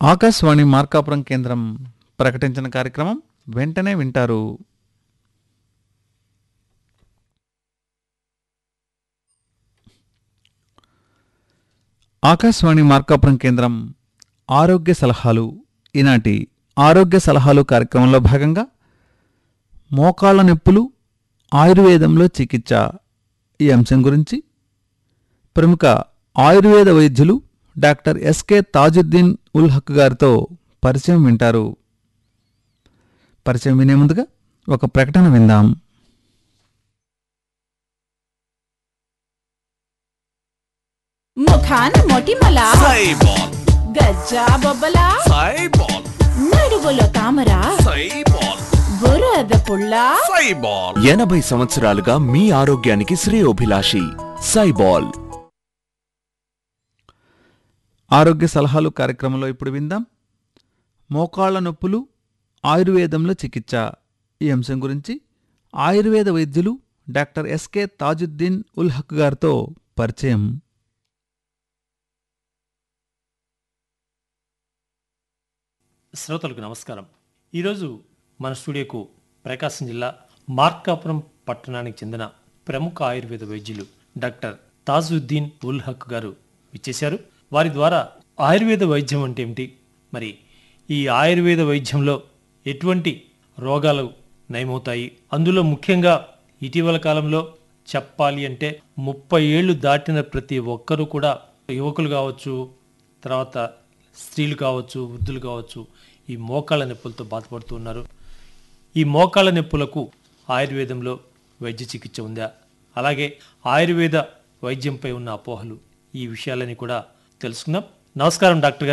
ఆకాశవాణి మార్కాపురం కేంద్రం ప్రకటించిన కార్యక్రమం వెంటనే వింటారు ఆకాశవాణి మార్కాపురం కేంద్రం ఆరోగ్య సలహాలు ఈనాటి ఆరోగ్య సలహాలు కార్యక్రమంలో భాగంగా మోకాళ్ళ నొప్పులు ఆయుర్వేదంలో చికిత్స ఈ అంశం గురించి ప్రముఖ ఆయుర్వేద వైద్యులు డాక్టర్ ఎస్కే తాజుద్దీన్ ఉల్ హక్ గారితో పరిచయం వింటారు పరిచయం వినే ముందుగా ఒక ప్రకటన విందాం ముఖాన మొటిమల సైబాల్ గజ్జా బొబ్బల సైబాల్ నడుగులో తామర సైబాల్ బురద పుల్ల సైబాల్ ఎనభై సంవత్సరాలుగా మీ ఆరోగ్యానికి శ్రేయోభిలాషి సైబాల్ ఆరోగ్య సలహాలు కార్యక్రమంలో ఇప్పుడు విందాం మోకాళ్ళ నొప్పులు ఆయుర్వేదంలో చికిత్స ఈ అంశం గురించి ఆయుర్వేద వైద్యులు డాక్టర్ ఎస్కే తాజుద్దీన్ ఉల్ హక్ గారితో పరిచయం శ్రోతలకు నమస్కారం ఈరోజు మన స్టూడియోకు ప్రకాశం జిల్లా మార్కాపురం పట్టణానికి చెందిన ప్రముఖ ఆయుర్వేద వైద్యులు డాక్టర్ తాజుద్దీన్ ఉల్ హక్ గారు ఇచ్చేశారు వారి ద్వారా ఆయుర్వేద వైద్యం అంటే ఏమిటి మరి ఈ ఆయుర్వేద వైద్యంలో ఎటువంటి రోగాలు నయమవుతాయి అందులో ముఖ్యంగా ఇటీవల కాలంలో చెప్పాలి అంటే ముప్పై ఏళ్ళు దాటిన ప్రతి ఒక్కరూ కూడా యువకులు కావచ్చు తర్వాత స్త్రీలు కావచ్చు వృద్ధులు కావచ్చు ఈ మోకాళ్ళ నొప్పులతో బాధపడుతూ ఉన్నారు ఈ మోకాళ్ళ నొప్పులకు ఆయుర్వేదంలో వైద్య చికిత్స ఉందా అలాగే ఆయుర్వేద వైద్యంపై ఉన్న అపోహలు ఈ విషయాలని కూడా తెలుసుకుందాం నమస్కారం డాక్టర్ గారు